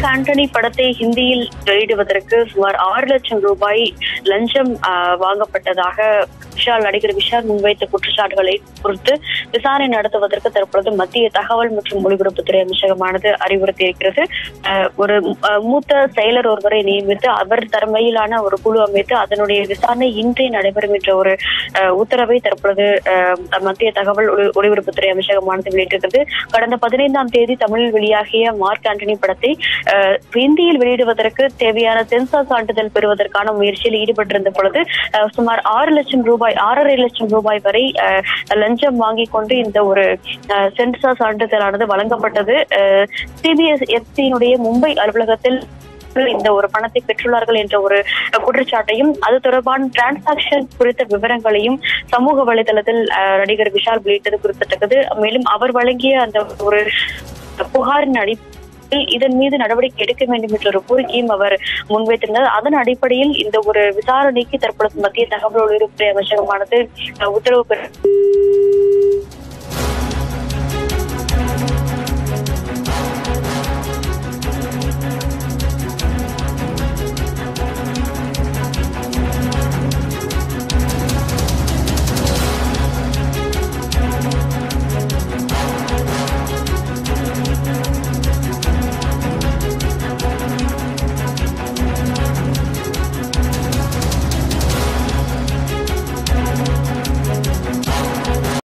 Mark Antony படத்தை ஹிந்தியில் வெளியிடுவதற்கு சுமார் ஆறு லட்சம் ரூபாய் லஞ்சம் ஆஹ், வாங்கப்பட்டதாக விஷால் நடிகர் விஷால் முன்வைத்த குற்றச்சாட்டுகளை குறித்து விசாரணை நடத்துவதற்கு தற்பொழுது மத்திய தகவல் மற்றும் ஒலிபரப்புத்துறை அமைச்சகமானது அறிவுறுத்தி இருக்கிறது ஆஹ், ஒரு ஆஹ், மூத்த செயலர் ஒருவரை நியமித்து அவர் தலைமையிலான ஒரு குழு அமைத்து அதனுடைய விசாரணை இன்றே நடைபெறும் என்ற ஒரு ஆஹ், உத்தரவை தற்பொழுது ஆஹ், மத்திய தகவல் ஒலி- ஒலிபரப்புத்துறை அமைச்சகமானது வெளியிட்டிருக்கிறது கடந்த பதினைந்தாம் தேதி தமிழில் வெளியாகிய மார்க் ஆண்டனி படத்தை ஆஹ், ஹிந்தியில் வெளியிடுவதற்கு தேவையான சென்சார் சான்றிதழ் பெறுவதற்கான முயற்சியில் ஈடுபட்டிருந்த பொழுது ஆஹ், சுமார் ஆறு லட்சம் ரூபாய் ஆறரை லட்சம் ரூபாய் வரை ஆஹ், லஞ்சம் வாங்கிக் கொண்டு இந்த ஒரு ஆஹ், சென்சார் சான்றிதழானது வழங்கப்பட்டது சிபிஎஸ்எஃப்சியினுடைய மும்பை அலுவலகத்தில் இந்த ஒரு பணத்தை பெற்றுள்ளார்கள் என்ற ஒரு குற்றச்சாட்டையும் அது தொடர்பான டிரான்சாக்ஷன் குறித்த விவரங்களையும் சமூக வலைதளத்தில் ஆஹ், நடிகர் விஷால் வெளியிட்டது குறிப்பிடத்தக்கது மேலும் அவர் வழங்கிய அந்த ஒரு புகாரின் அடிப்படையில் இதன் மீது நடவடிக்கை எடுக்க வேண்டும் என்ற ஒரு கோரிக்கையும் அவர் முன்வைத்திருந்தார் அதன் அடிப்படையில் இந்த ஒரு விசாரணைக்கு தற்பொழுது மத்திய தகவல் ஒலிபரப்புத்துறை அமைச்சகமானது அஹ், உத்தரவு பெற்று